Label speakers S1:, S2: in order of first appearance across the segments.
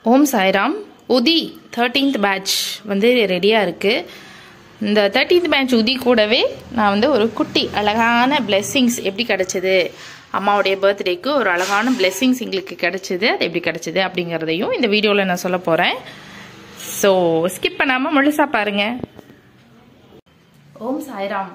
S1: ஓம் சாய்ராம் உதி thirteenth batch வந்து ரெடியாக இருக்குது இந்த தேர்ட்டீன்த் பேட்ச் உதி கூடவே நான் வந்து ஒரு குட்டி அழகான blessings எப்படி கிடச்சிது அம்மாவுடைய பர்த்டேக்கு ஒரு அழகான blessings எங்களுக்கு கிடச்சிது அது எப்படி கிடச்சிது அப்படிங்கிறதையும் இந்த வீடியோவில் நான் சொல்ல போகிறேன் ஸோ ஸ்கிப் பண்ணாமல் முழுசாக பாருங்கள் ஓம் சாய்ராம்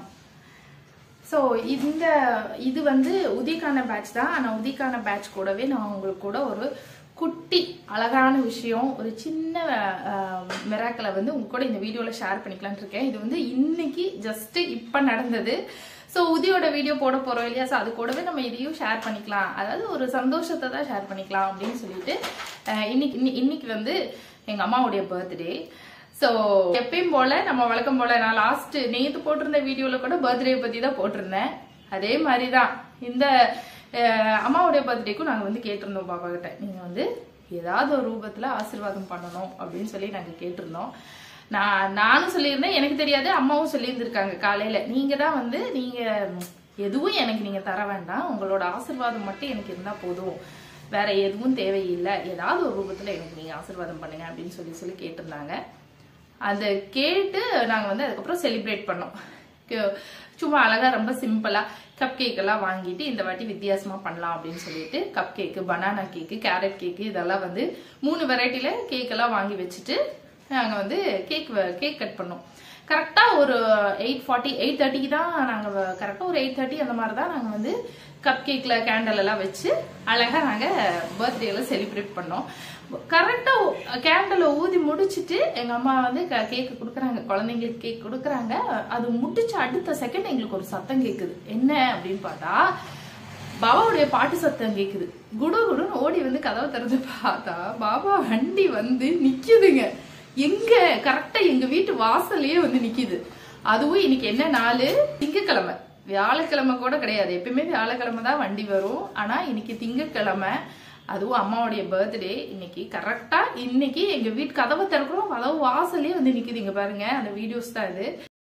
S1: ஸோ இந்த இது வந்து உதிக்கான பேட்ச் தான் ஆனால் உதிக்கான பேட்ச் கூடவே நான் உங்களுக்கு கூட ஒரு குட்டி அழகான விஷயம் ஒரு சின்ன மிராக்களை வந்து உங்க கூட இந்த வீடியோவில் ஷேர் பண்ணிக்கலாம்னு இருக்கேன் இது வந்து இன்னைக்கு ஜஸ்ட் இப்போ நடந்தது ஸோ உதியோட வீடியோ போட போகிறோம் இல்லையா ஸோ அது கூடவே நம்ம இதையும் ஷேர் பண்ணிக்கலாம் அதாவது ஒரு சந்தோஷத்தை தான் ஷேர் பண்ணிக்கலாம் அப்படின்னு சொல்லிட்டு அஹ், இன்னைக்கு இன்னி- இன்னைக்கு வந்து எங்கள் அம்மாவுடைய பர்த்டே ஸோ எப்பயும் போல நம்ம வழக்கம் போல நான் லாஸ்ட் நேத்து போட்டிருந்த வீடியோல கூட பர்த்டே பத்தி தான் போட்டிருந்தேன் அதே மாதிரி தான் இந்த அஹ், அம்மாவுடைய பர்த்டேக்கும் நாங்கள் வந்து கேட்டிருந்தோம் பாப்பா கிட்ட நீங்க வந்து ஏதாவது ஒரு ரூபத்துல ஆசீர்வாதம் பண்ணணும் அப்படின்னு சொல்லி நாங்கள் கேட்டிருந்தோம் நான் நானும் சொல்லியிருந்தேன் எனக்கு தெரியாது அம்மாவும் சொல்லியிருந்திருக்காங்க காலையில நீங்க தான் வந்து நீங்க எதுவும் எனக்கு நீங்க தர வேண்டாம் உங்களோட ஆசீர்வாதம் மட்டும் எனக்கு இருந்தா போதும் வேற எதுவும் தேவையில்லை ஏதாவது ஒரு ரூபத்துல எனக்கு நீங்க ஆசீர்வாதம் பண்ணுங்க அப்படின்னு சொல்லி சொல்லி கேட்டிருந்தாங்க அதை கேட்டு நாங்க வந்து அதுக்கப்புறம் செலிப்ரேட் பண்ணோம் கு- சும்மா அழகா ரொம்ப சிம்பிளா கப் கேக் எல்லாம் வாங்கிட்டு இந்த வாட்டி வித்தியாசமா பண்ணலாம் அப்படின்னு சொல்லிட்டு cupcake banana cake carrot cake இதெல்லாம் வந்து மூணு வெரைட்டில கேக் எல்லாம் வாங்கி வச்சுட்டு நாங்க வந்து கேக் கேக் கட் பண்ணோம் கரெக்டா ஒரு எயிட் ஃபார்ட்டி எயிட் தேர்ட்டிக்கு தான் நாங்க கரெக்டா ஒரு எயிட் தேர்ட்டி அந்த மாதிரி தான் நாங்க வந்து கப் கேக்ல கேண்டல் எல்லாம் வச்சு அழகா நாங்க பர்த்டேல செலிப்ரேட் பண்ணோம் கரெக்டா கேண்டலை ஊதி முடிச்சிட்டு எங்க அம்மா வந்து கேக் கொடுக்குறாங்க குழந்தைங்களுக்கு கேக் கொடுக்குறாங்க அது முடிச்ச அடுத்த செகண்ட் எங்களுக்கு ஒரு சத்தம் கேக்குது என்ன அப்படின்னு பார்த்தா பாபாவுடைய பாட்டு சத்தம் கேக்குது குடு குடுன்னு ஓடி வந்து கதவை திறந்து பார்த்தா பாபா வண்டி வந்து நிக்குதுங்க எங்க கரெக்டா எங்க வீட்டு வாசல்லயே வந்து நிக்குது அதுவும் இன்னைக்கு என்ன நாள் திங்கக்கிழமை வியாழக்கிழமை கூட கிடையாது எப்பயுமே வியாழக்கிழமை தான் வண்டி வரும் ஆனா இன்னைக்கு திங்கக்கிழமை அதுவும் அம்மாவுடைய பர்த்டே இன்னைக்கு கரெக்டா இன்னைக்கு எங்க வீட்டு கதவை திறக்கிறோம் கதவு வாசல்லயே வந்து நிக்குது இங்க பாருங்க அந்த வீடியோஸ் தான் இது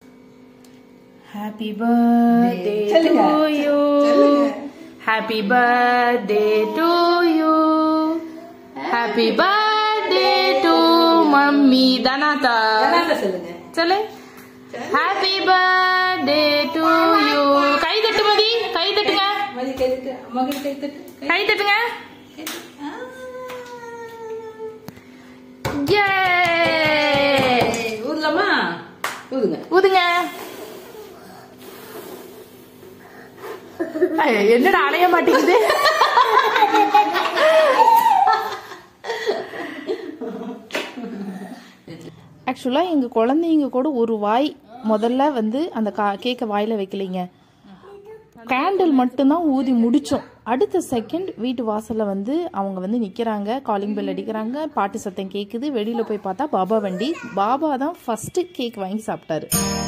S1: ஹாப்பி பர்த்டே
S2: சொல்லுங்க.
S1: To you happy birthday to you happy birthday to mummy தனாதா
S2: கலாட்டா சொல்லுங்க
S1: சொல்லு ஹாப்பி பர்த்டே டு யூ கை தட்டு மதி கை தட்டுங்க
S2: மதி கை தட்டு அம்மா கிட்ட கை தட்டு கை
S1: கை தட்டுங்க
S2: தட்டு. ஆ.
S1: Yay!
S2: ஏய், ஊதலாமா ஊதுங்க
S1: ஊதுங்க ஐய, என்னடா அணைய மாட்டேங்குது ஆக்சுவலாக எங்கள் குழந்தைங்க கூட ஒரு வாய் முதல்ல வந்து அந்த கா கேக்கை வாயில் வைக்கலைங்க கேண்டில் மட்டும்தான் ஊதி முடிச்சோம் அடுத்த செகண்ட் வீட்டு வாசல்ல வந்து அவங்க வந்து நிக்கிறாங்க காலிங் பெல் அடிக்கிறாங்க பாட்டு சத்தம் கேக்குது வெளியில போய் பார்த்தா பாபா வண்டி பாபா தான் ஃபர்ஸ்ட் கேக் வாங்கி சாப்பிட்டாரு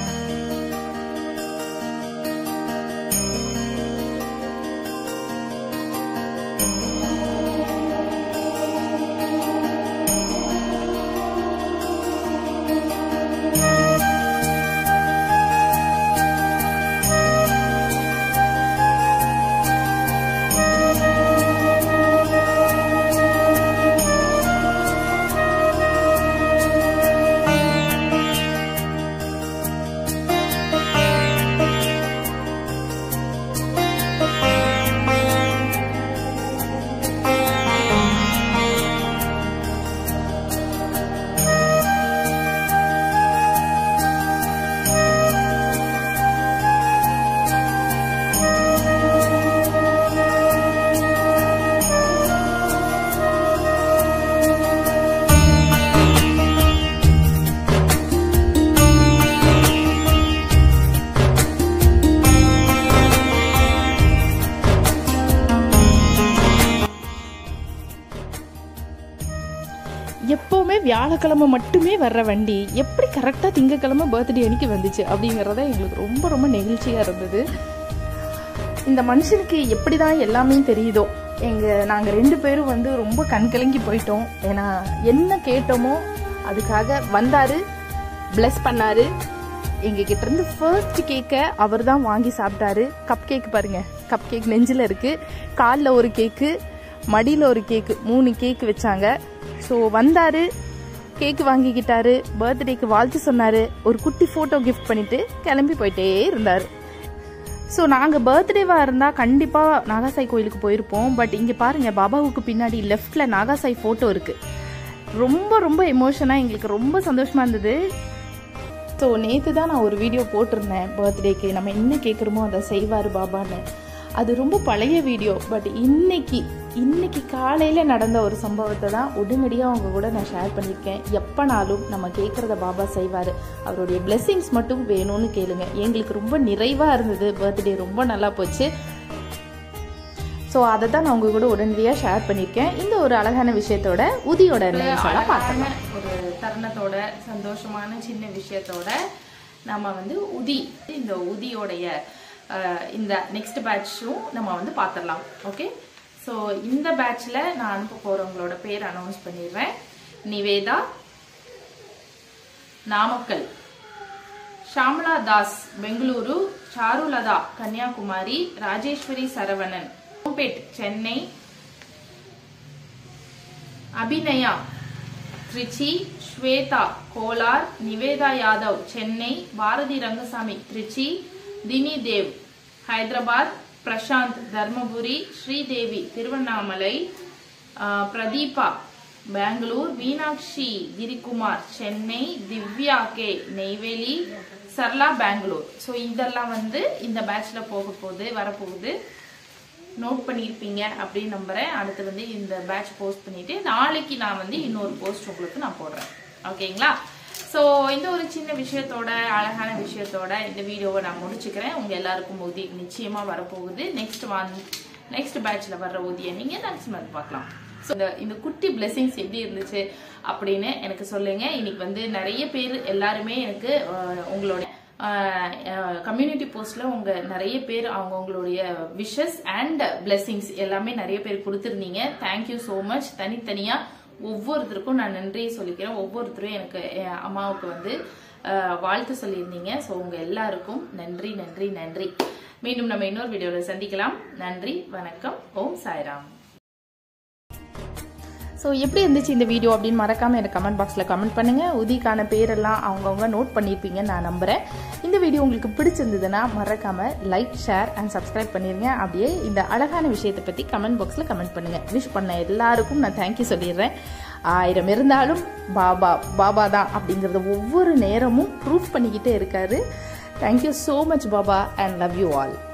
S1: எப்போவுமே வியாழக்கிழமை மட்டுமே வர்ற வண்டி எப்படி கரெக்டாக திங்கக்கிழமை பர்த்டே அன்னைக்கு வந்துச்சு அப்படிங்கிறத எங்களுக்கு ரொம்ப ரொம்ப நெகிழ்ச்சியாக இருந்தது இந்த மனுஷனுக்கு எப்படி தான் எல்லாமே தெரியுதோ எங்கள் நாங்கள் ரெண்டு பேரும் வந்து ரொம்ப கண்கலங்கி போயிட்டோம் ஏன்னா என்ன கேட்டோமோ அதுக்காக வந்தார் bless பண்ணாரு எங்ககிட்ட இருந்து ஃபர்ஸ்ட் கேக்கை அவர் தான் வாங்கி சாப்பிட்டாரு கப் கேக் பாருங்க கப் கேக் நெஞ்சில் இருக்கு காலில் ஒரு கேக்கு மடியில் ஒரு கேக்கு மூணு கேக்கு வச்சாங்க ஸோ வந்தார் கேக்கு வாங்கிக்கிட்டாரு பர்த்டேக்கு வாழ்த்து சொன்னார் ஒரு குட்டி ஃபோட்டோ கிஃப்ட் பண்ணிட்டு கிளம்பி போயிட்டே இருந்தார் ஸோ நாங்கள் பர்த்டேவாக இருந்தால் கண்டிப்பாக நாகாசாய் கோயிலுக்கு போயிருப்போம் பட் இங்கே பாருங்கள் பாபாவுக்கு பின்னாடி லெஃப்டில் நாகாசாய் ஃபோட்டோ இருக்குது ரொம்ப ரொம்ப எமோஷனாக எங்களுக்கு ரொம்ப சந்தோஷமாக இருந்தது ஸோ நேற்று தான் நான் ஒரு வீடியோ போட்டிருந்தேன் பர்த்டேக்கு நம்ம என்ன கேட்குறோமோ அதை செய்வார் பாபான்னு அது ரொம்ப பழைய வீடியோ பட் இன்னைக்கு இன்னைக்கு காலையில் நடந்த ஒரு சம்பவத்தை தான் உடனடியாக அவங்க கூட நான் ஷேர் பண்ணியிருக்கேன் எப்போனாலும் நம்ம கேட்குறத பாபா செய்வார் அவருடைய blessings மட்டும் வேணும்னு கேளுங்க எங்களுக்கு ரொம்ப நிறைவாக இருந்தது பர்த்டே ரொம்ப நல்லா போச்சு ஸோ அதை தான் நான் உங்க கூட உடனடியாக ஷேர் பண்ணியிருக்கேன் இந்த ஒரு அழகான விஷயத்தோட உதியோட அழகான ஒரு தருணத்தோட சந்தோஷமான சின்ன விஷயத்தோட நம்ம வந்து உதி இந்த உதியோடைய அஹ், இந்த நெக்ஸ்ட் பேட்சும் நம்ம வந்து பார்த்துடலாம் ஓகே ஸோ இந்த பேட்ச்ல நான் அனுப்ப போறவங்களோட பேர் அனௌன்ஸ் பண்ணிடுறேன் நிவேதா நாமக்கல் ஷாமலா தாஸ் பெங்களூரு சாருலதா கன்னியாகுமரி ராஜேஸ்வரி சரவணன் கோம்பேட் சென்னை அபிநயா திருச்சி ஸ்வேதா கோலார் நிவேதா யாதவ் சென்னை பாரதி ரங்கசாமி திருச்சி தினி தேவ் ஹைதராபாத் பிரசாந்த் தர்மபுரி ஸ்ரீதேவி திருவண்ணாமலை ஆஹ், பிரதீபா பெங்களூர் மீனாட்சி கிரிகுமார் சென்னை திவ்யா கே நெய்வேலி சர்லா பெங்களூர் ஸோ இதெல்லாம் வந்து இந்த பேட்ச்ல போக போகுது வரப்போகுது நோட் பண்ணியிருப்பீங்க அப்படின்னு நம்புறேன் அடுத்து வந்து இந்த பேட்ச் போஸ்ட் பண்ணிட்டு நாளைக்கு நான் வந்து இன்னொரு போஸ்ட் உங்களுக்கு நான் போடுறேன் ஓகேங்களா ஸோ இந்த ஒரு சின்ன விஷயத்தோட அழகான விஷயத்தோட இந்த வீடியோவை நான் முடிச்சுக்கிறேன் உங்க எல்லாருக்கும் உதி நிச்சயமா வரப்போகுது நெக்ஸ்ட் மந்த் நெக்ஸ்ட் பேட்ச்ல வர்ற உதியை நீங்க நெக்ஸ்ட் மந்த் பார்க்கலாம் ஸோ இந்த இந்த குட்டி பிளெஸிங்ஸ் எப்படி இருந்துச்சு அப்படின்னு எனக்கு சொல்லுங்க இன்னைக்கு வந்து நிறைய பேர் எல்லாருமே எனக்கு அஹ், உங்களோட கம்யூனிட்டி போஸ்ட்ல உங்க நிறைய பேர் அவங்கவுங்களுடைய விஷஸ் அண்ட் blessings எல்லாமே நிறைய பேர் கொடுத்துருந்தீங்க தேங்க்யூ ஸோ மச் தனித்தனியா ஒவ்வொருத்தருக்கும் நான் நன்றி சொல்லிக்கிறேன் ஒவ்வொருத்தரும் எனக்கு என் அம்மாவுக்கு வந்து அஹ், வாழ்த்து சொல்லியிருந்தீங்க ஸோ உங்க எல்லாருக்கும் நன்றி நன்றி நன்றி மீண்டும் நம்ம இன்னொரு வீடியோவில் சந்திக்கலாம் நன்றி வணக்கம் ஓம் சாய்ராம் ஸோ எப்படி இருந்துச்சு இந்த வீடியோ அப்படின்னு மறக்காம எனக்கு கமெண்ட் பாக்ஸில் கமெண்ட் பண்ணுங்க உதிக்கான பேரெல்லாம் அவங்கவுங்க நோட் பண்ணியிருப்பீங்கன்னு நான் நம்புறேன் இந்த வீடியோ உங்களுக்கு பிடிச்சிருந்ததுன்னா மறக்காம லைக் ஷேர் அண்ட் சப்ஸ்கிரைப் பண்ணிருங்க அப்படியே இந்த அழகான விஷயத்தை பற்றி கமெண்ட் பாக்ஸில் கமெண்ட் பண்ணுங்க விஷ் பண்ண எல்லாருக்கும் நான் தேங்க்யூ சொல்லிடுறேன் ஆயிரம் இருந்தாலும் பாபா பாபா தான் அப்படிங்கிறத ஒவ்வொரு நேரமும் ப்ரூஃப் பண்ணிக்கிட்டே இருக்காரு thank you so much Baba and love you all